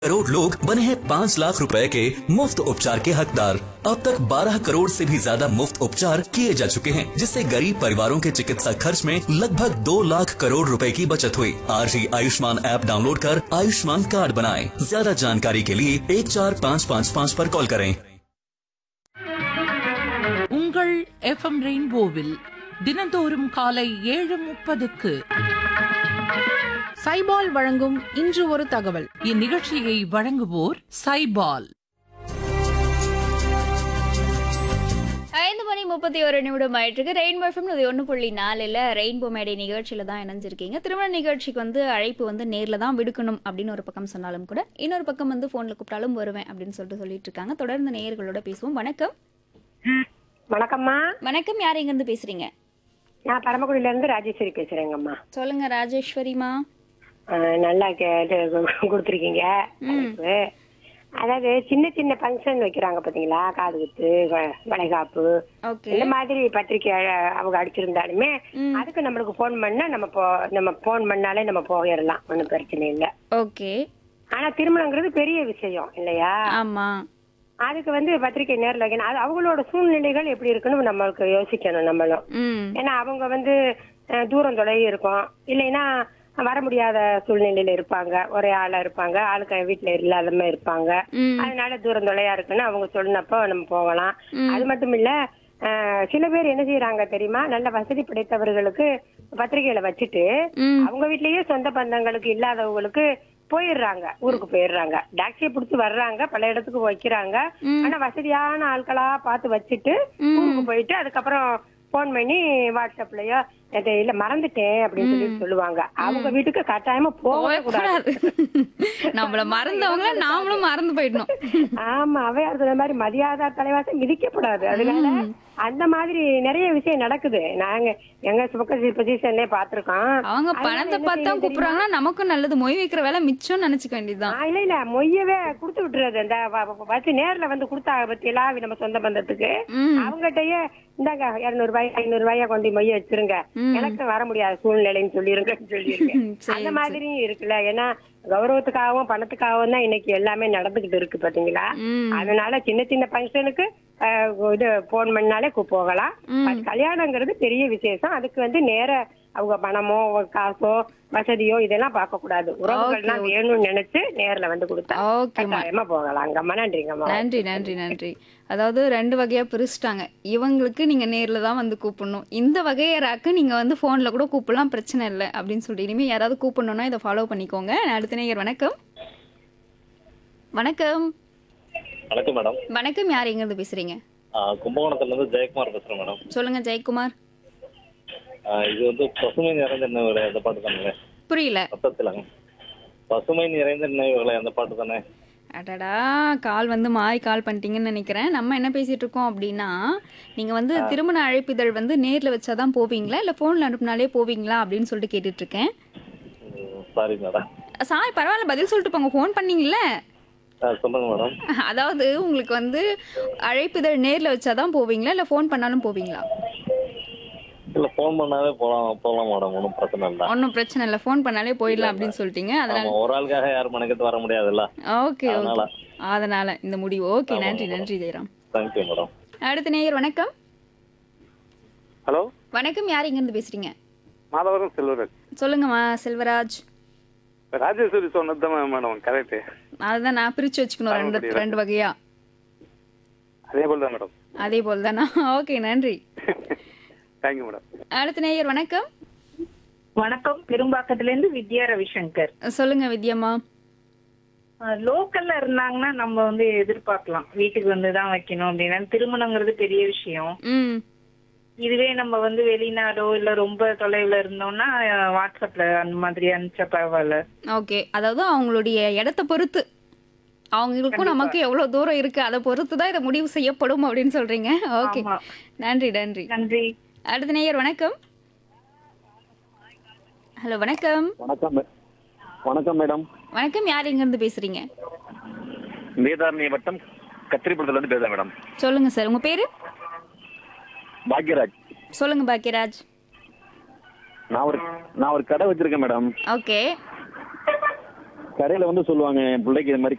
करोड़ लोग बने हैं पाँच लाख रुपए के मुफ्त उपचार के हकदार अब तक 12 करोड़ से भी ज्यादा मुफ्त उपचार किए जा चुके हैं जिससे गरीब परिवारों के चिकित्सा खर्च में लगभग दो लाख करोड़ रुपए की बचत हुई आज ही आयुष्मान ऐप डाउनलोड कर आयुष्मान कार्ड बनाएं ज्यादा जानकारी के लिए एक चार पाँच पाँच पाँच पर कॉल करें உங்கள் எஃப்எம் ரெயின்போவில் தினந்தோறும் காலை ஏழு முப்பதுக்கு சைபால் வழங்கும் இன்று ஒரு தகவல் இந்நிகழ்ச்சியை வழங்குவோர் சைபால் ஐந்து மணி முப்பத்தி ஒரு நிமிடம் ஆயிட்டிருக்கு ரெயின்போ எஃப்எம் இது ஒன்று புள்ளி நாலில் ரெயின்போ மேடை நிகழ்ச்சியில் தான் இணைஞ்சிருக்கீங்க திருமண நிகழ்ச்சிக்கு வந்து அழைப்பு வந்து நேரில் தான் விடுக்கணும் அப்படின்னு ஒரு பக்கம் சொன்னாலும் கூட இன்னொரு பக்கம் வந்து ஃபோனில் கூப்பிட்டாலும் வருவேன் அப்படின்னு சொல்லிட்டு சொல்லிட்டு இருக்காங்க தொடர்ந்து நேயர்களோட பேசுவோம் வணக்கம் வணக்கம்மா வணக்கம் யார் எங்கேருந்து பேசுறீங்க நான் பரமக்குடியில இருந்து ராஜேஸ்வரி பேசுறேங்கம்மா சொல்லுங்க ராஜேஸ்வரிமா அஹ் நல்லா கே- இது கொடுத்துருக்கீங்க தலைப்பு. அதாவது சின்ன சின்ன ஃபங்க்ஷன் வைக்கிறாங்க பாத்தீங்களா காது குத்து வ- வளைகாப்பு ஓகே இந்த மாதிரி பத்திரிக்கை அஹ், அவங்க அடிச்சிருந்தாலுமே அதுக்கு நம்மளுக்கு ஃபோன் பண்ணா நம்ம போ நம்ம ஃபோன் பண்ணாலே நம்ம போயிடலாம் ஒன்றும் பிரச்சனை இல்லை ஓகே ஆனா திருமணங்கிறது பெரிய விஷயம் இல்லையா ஆமா அதுக்கு வந்து பத்திரிக்கை நேரில் வைக்கணும் அது அவங்களோட சூழ்நிலைகள் எப்படி இருக்குன்னு நம்மளுக்கு யோசிக்கணும் நம்மளும் ம் ஏன்னா அவங்க வந்து அஹ், தூரம் தொலைவி இருக்கும் இல்லைன்னா வர முடியாத சூழ்நிலையில இருப்பாங்க ஒரே ஆளா இருப்பாங்க ஆளுக்கு வீட்டுல இல்லாதமா இருப்பாங்க ம். அதனால தூரம் தொலையா இருக்குன்னு அவங்க சொன்னப்போ நம்ம போகலாம் அது மட்டும் இல்ல அஹ், சில பேர் என்ன செய்யறாங்க தெரியுமா நல்ல வசதி படைத்தவர்களுக்கு பத்திரிகையில வச்சுட்டு ம் அவங்க வீட்லயே சொந்த பந்தங்களுக்கு இல்லாதவங்களுக்கு போயிடுறாங்க ஊருக்கு போயிடுறாங்க டாக்ஸியை பிடிச்சி வர்றாங்க பல இடத்துக்கு வைக்கிறாங்க ஆனா வசதியான ஆட்களா பார்த்து வச்சுட்டு ஊருக்கு போயிட்டு அதுக்கப்புறம் போன் பண்ணி வாட்ஸ்அப்லயோ இது இல்ல மறந்துட்டேன் அப்படின்னு சொல்லி சொல்லுவாங்க அவங்க வீட்டுக்கு கட்டாயமா போகவே கூடாது கூடாது நம்மள மறந்தவங்கள நாமளும் மறந்து போயிடணும் ஆமா அவையார் சொன்ன மாதிரி மதியாதா தலைவாசம் மிதிக்கப்படாது அதனால அந்த மாதிரி நிறைய விஷயம் நடக்குது நாங்க எங்க சுபக்க பொசிஷன்லயே பாத்திருக்கோம் அவங்க பணத்தை பார்த்து தான் கூப்பிடுறாங்கன்னா நமக்கும் நல்லது மொய் வைக்கிற வேலை மிச்சம் நினைச்சுக்க வேண்டியதுதான் ஆ, இல்ல இல்ல மொய்யவே குடுத்து விட்டுறது அந்த வ- வ- வச்சு நேர்ல வந்து கொடுத்தாங்க பத்தியெல்லாம் நம்ம சொந்த பந்தத்துக்கு ம். அவங்ககிட்டயே இந்தாங்க இருநூறு ரூபாய் ஐநூறு ரூபாய கொண்டு மொய்ய வச்சிருங்க எனக்கு வர முடியாத சூழ்நிலைன்னு சொல்லிருங்கன்னு சொல்லியிருக்கேன் சரி, அந்த மாதிரியும் இருக்குல்ல ஏன்னா கௌரவத்துக்காகவும் பணத்துக்காகவும் தான் இன்னைக்கு எல்லாமே நடந்துகிட்டு இருக்கு பாத்தீங்களா ம். அதனால சின்ன சின்ன ஃபங்க்ஷனுக்கு இது போன் பண்ணாலே கூ- போகலாம் அது கல்யாணங்கிறது பெரிய விசேஷம் அதுக்கு வந்து நேர அவங்க பணமோ காசோ வசதியோ இதெல்லாம் பார்க்க கூடாது உறவுகள்லாம் வேணும்னு நினைச்சு நேர்ல வந்து கொடுத்தா ஓகேம்மா கட்டாயமா போகலாங்கம்மா நன்றிங்கம்மா நன்றி நன்றி நன்றி அதாவது ரெண்டு வகையா பிரிச்சுட்டாங்க இவங்களுக்கு நீங்க நேர்ல தான் வந்து கூப்பிடணும் இந்த வகையராக்கு நீங்க வந்து போன்ல கூட கூப்பிடலாம் பிரச்சனை இல்லை அப்படின்னு சொல்லி இனிமே யாராவது கூப்பிடணும்னா இதை ஃபாலோ பண்ணிக்கோங்க அடுத்த நேயர் வணக்கம் வணக்கம் வணக்கம் மேடம் வணக்கம் யார் எங்க இருந்து பேசுறீங்க ஆ, கும்பகோணத்துல இருந்து ஜெயக்குமார் பேசுறேன் மேடம் சொல்லுங்க ஜெயக்குமார் ஆ, இது வந்து பசுமை நிறைந்த நினைவுகளை அந்த பாட்டு தானே புரியல மொத்தத்துல பசுமை நிறைந்த நினைவுகளை அந்த பாட்டு தானே அடடா கால் வந்து மாறி கால் பண்ணிட்டீங்கன்னு நினைக்கிறேன் நம்ம என்ன பேசிட்டு இருக்கோம் அப்படின்னா நீங்க வந்து திருமண அழைப்பிதழ் வந்து நேர்ல வச்சாதான் போவீங்களா இல்ல போன்ல அனுப்புனாலே போவீங்களா அப்படின்னு சொல்லிட்டு கேட்டுட்டு இருக்கேன் சாரி மேடம் சாரி பரவாயில்ல பதில் சொல்லிட்டு போங்க ஃபோன் பண்ணீங்கல்ல ஆ, சொல்லுங்க மேடம் அதாவது உங்களுக்கு வந்து அழைப்பிதழ் நேர்ல வச்சாதான் போவீங்களா இல்ல ஃபோன் பண்ணாலும் போவீங்களா இல்ல ஃபோன் பண்ணாவே போலாம் போலாம் மேடம் ஒன்றும் பிரச்சனை இல்லை ஒன்றும் பிரச்சனை இல்லை ஃபோன் பண்ணாலே போயிடலாம் அப்படின்னு சொல்லிட்டீங்க அதனால ஆமா ஒரு ஆளுக்காக யாரும் மனைக்கிட்டு வர முடியாதுல்ல ஓகே அதனால. ஓகே அதனால இந்த முடிவு ஓகே நன்றி நன்றி ஜெயராம் தேங்க்யூ மேடம் அடுத்த நேயர் வணக்கம் ஹலோ வணக்கம் யார் இங்க இருந்து பேசுறீங்க மாதவரம் செல்வராஜ் சொல்லுங்கம்மா செல்வராஜ் ராஜேஸ்வரி சொன்னது தான் மேடம் கரெக்ட் அதுதான் நான் பிரிச்சு வச்சுக்கணும் ரெண்டு முடியல. ரெண்டு வகையா அதே போல் தான் மேடம் அதே போல் தானா ஓகே நன்றி தேங்க்யூ மேடம் அடுத்த நேயர் வணக்கம் வணக்கம் பெரும்பாக்கத்துல இருந்து வித்யா ரவிசங்கர் சொல்லுங்க வித்யம்மா லோக்கல்ல இருந்தாங்கன்னா நம்ம வந்து எதிர்பார்க்கலாம் வீட்டுக்கு வந்து தான் வைக்கணும் அப்படின்னா திருமணங்கிறது பெரிய விஷயம் ம் இதுவே நம்ம வந்து வெளிநாடோ இல்ல ரொம்ப தொலைவுல இருந்தோம்னா அஹ், வாட்ஸ்அப்ல அந்த மாதிரி அனுப்பிச்சா பரவாயில்ல ஓகே அதாவது அவங்களுடைய இடத்த பொறுத்து அவங்களுக்கும் நமக்கு எவ்வளவு தூரம் இருக்கு அதை பொறுத்து தான் இதை முடிவு செய்யப்படும் அப்படின்னு சொல்றீங்க ஓகே ஆமா. நன்றி நன்றி நன்றி அடுத்த நேயர் வணக்கம் ஹலோ வணக்கம் வணக்கம் மே- வணக்கம் மேடம் வணக்கம் யார் எங்க இருந்து பேசுறீங்க வேதாரண்ய வட்டம் கத்திரிப்பள்ளத்துல இருந்து பேசுறேன் மேடம் சொல்லுங்க சார் உங்க பேரு பாக்யராஜ் சொல்லுங்க பாக்கியராஜ் நான் ஒரு நான் ஒரு கடை வச்சிருக்கேன் மேடம் ஓகே கடையில வந்து சொல்லுவாங்க என் பிள்ளைக்கு இது மாதிரி